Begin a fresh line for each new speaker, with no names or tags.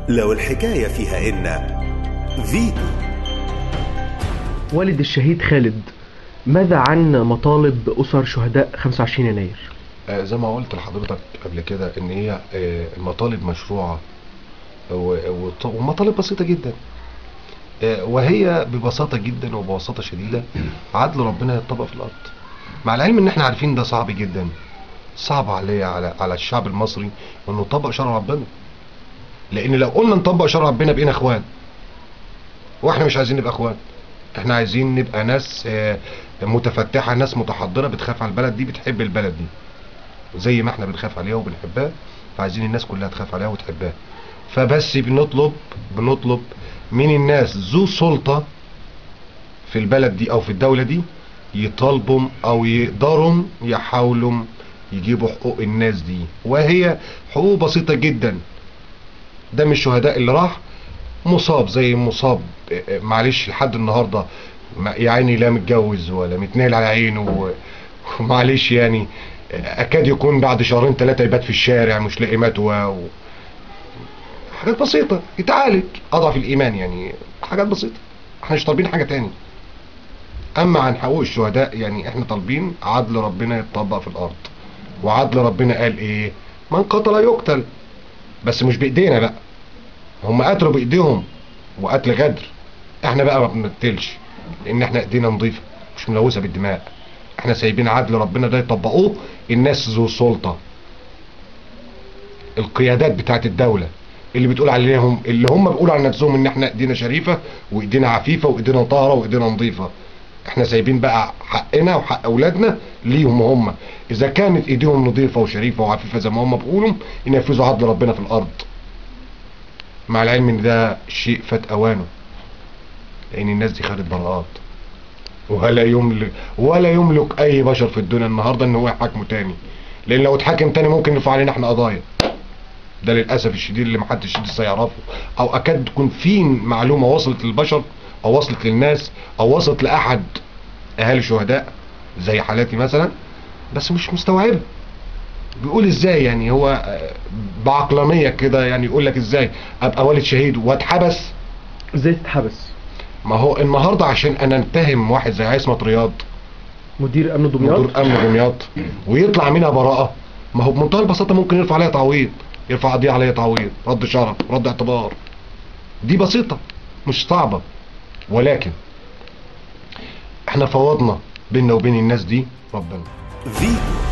لو الحكاية فيها إن فيتو
والد الشهيد خالد ماذا عن مطالب أسر شهداء 25 يناير؟
آه، زي ما قلت لحضرتك قبل كده ان هي آه، المطالب مشروعة و- وط- ومطالب بسيطة جدا آه، وهي ببساطة جدا وببساطة شديدة عدل ربنا يطبق في الأرض مع العلم ان احنا عارفين ده صعب جدا صعب عليه على على الشعب المصري انه يطبق شرع ربنا لان لو قلنا نطبق شرع ربنا بقينا اخوان واحنا مش عايزين نبقى اخوان احنا عايزين نبقى ناس آه، متفتحة ناس متحضرة بتخاف على البلد دي بتحب البلد دي زي ما احنا بنخاف عليها وبنحبها فعايزين الناس كلها تخاف عليها وتحبها فبس بنطلب بنطلب من الناس ذو سلطة في البلد دي او في الدولة دي يطالبوا او يقدروا يحاولوا يجيبوا حقوق الناس دي وهي حقوق بسيطة جدا ده من الشهداء اللي راح مصاب زي مصاب اه، اه، معلش لحد النهارده ما- يا عيني لا متجوز ولا متنايل على عينه و- ومعلش يعني اه، اكاد يكون بعد شهرين ثلاثه يبات في الشارع مش لاقي متوى و... حاجات بسيطه يتعالج اضعف الايمان يعني حاجات بسيطه احنا مش طالبين حاجه تاني اما عن حقوق الشهداء يعني احنا طالبين عدل ربنا يتطبق في الارض وعدل ربنا قال ايه من قتل يقتل بس مش بايدينا بقى هم قتلوا بايديهم وقتل غدر احنا بقى ما بنقتلش لان احنا ايدينا نظيفه مش ملوثه بالدماء احنا سايبين عدل ربنا ده يطبقوه الناس ذو سلطه القيادات بتاعت الدوله اللي بتقول عليهم اللي هم بيقولوا عن نفسهم ان احنا ايدينا شريفه وايدينا عفيفه وايدينا طاهره وايدينا نظيفه احنا سايبين بقى حقنا وحق اولادنا ليهم هم اذا كانت ايديهم نظيفه وشريفه وعفيفه زي ما هم بيقولوا ينفذوا عدل ربنا في الارض مع العلم ان ده شيء فات اوانه لان الناس دي خدت براءات ولا يملك ولا يملك اي بشر في الدنيا النهارده ان هو يحاكمه تاني لان لو اتحاكم تاني ممكن يرفع علينا احنا قضايا ده للاسف الشديد اللي محدش لسه يعرفه او اكاد تكون في معلومه وصلت للبشر او وصلت للناس او وصلت لاحد اهالي الشهداء زي حالاتي مثلا بس مش مستوعبه بيقول ازاي يعني هو آه، بعقلانيه كده يعني يقول لك ازاي ابقى والد شهيد واتحبس
ازاي تتحبس؟
ما هو النهارده عشان انا اتهم واحد زي عصمت رياض
مدير أمن دمياط؟
مدير امن دمياط ويطلع منها براءه ما هو بمنتهى البساطه ممكن يرفع عليها تعويض يرفع قضيه عليها تعويض رد شرف رد اعتبار دي بسيطه مش صعبه ولكن احنا فوضنا بيننا وبين الناس دي ربنا
فيتو